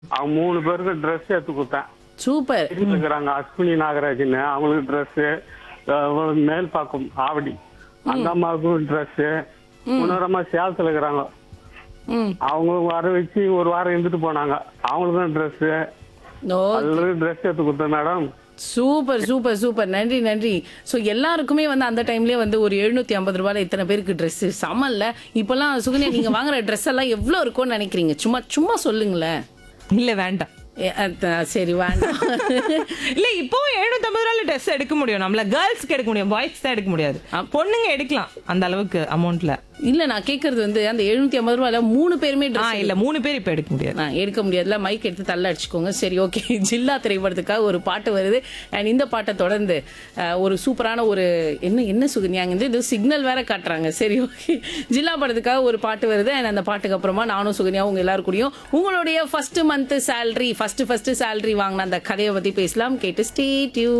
அவங்க மூணு பேருக்கு ட்ரெஸ் எடுத்து கொடுத்தேன் சூப்பர் வீட்டுல இருக்கிறாங்க அஸ்வினி நாகராஜன் அவங்களுக்கு ட்ரெஸ் மேல்பாக்கம் ஆவடி அந்த அம்மாவுக்கும் ட்ரெஸ் இன்னொரு அம்மா சேலத்துல இருக்கிறாங்க ம் அவங்க வர வச்சு ஒரு வாரம் இருந்துட்டு போனாங்க அவங்களுக்கும் ட்ரெஸ் ஓ எல்லாருக்கும் ட்ரெஸ் எடுத்து கொடுத்தேன் மேடம் சூப்பர் சூப்பர் சூப்பர் நன்றி நன்றி ஸோ எல்லாருக்குமே வந்து அந்த டைம்லயே வந்து ஒரு எழுநூத்தி ஐம்பது ரூபாயில இத்தனை பேருக்கு ட்ரெஸ் சமல்ல இப்பெல்லாம் சுகன்யா நீங்க வாங்குற ட்ரெஸ் எல்லாம் எவ்வளவு இருக்கும்னு நினைக்கிறீங்க சும்மா சும்மா சொல்லுங்களேன் இல்ல வேண்டாம் ஏ, அதான், சரி வேண்டாம் இல்ல இப்போ எழுநூத்தி ஐம்பது ரூபாயில ட்ரெஸ் எடுக்க முடியும் நம்மள கேர்ள்ஸ்க்கு எடுக்க முடியும் பாய்ஸ் தான் எடுக்க முடியாது பொண்ணுங்க எடுக்கலாம் அந்த அளவுக்கு அமௌண்ட்ல இல்ல நான் கேக்குறது வந்து அந்த எழுநூத்தி ஐம்பது ரூபாயில மூணு பேருமே ஆ ட்ரெஸ் இல்ல மூணு பேர் இப்ப எடுக்க முடியாது நான் எடுக்க முடியாதுல மைக் எடுத்து தள்ள அடிச்சுக்கோங்க சரி ஓகே ஜில்லா திரைப்படத்துக்காக ஒரு பாட்டு வருது அண்ட் இந்த பாட்டை தொடர்ந்து அஹ், ஒரு சூப்பரான ஒரு என்ன என்ன சுகன்யாங்க வந்து இது சிக்னல் வேற காட்டுறாங்க சரி ஓகே ஜில்லா படத்துக்காக ஒரு பாட்டு வருது அண்ட் அந்த பாட்டுக்கு அப்புறமா நானும் சுகன்யா உங்க எல்லாரும் கூடயும் உங்களுடைய first month salary first first salary வாங்கின அந்த கதையை பத்தி பேசலாம் கேட்டு ஸ்டே டியூ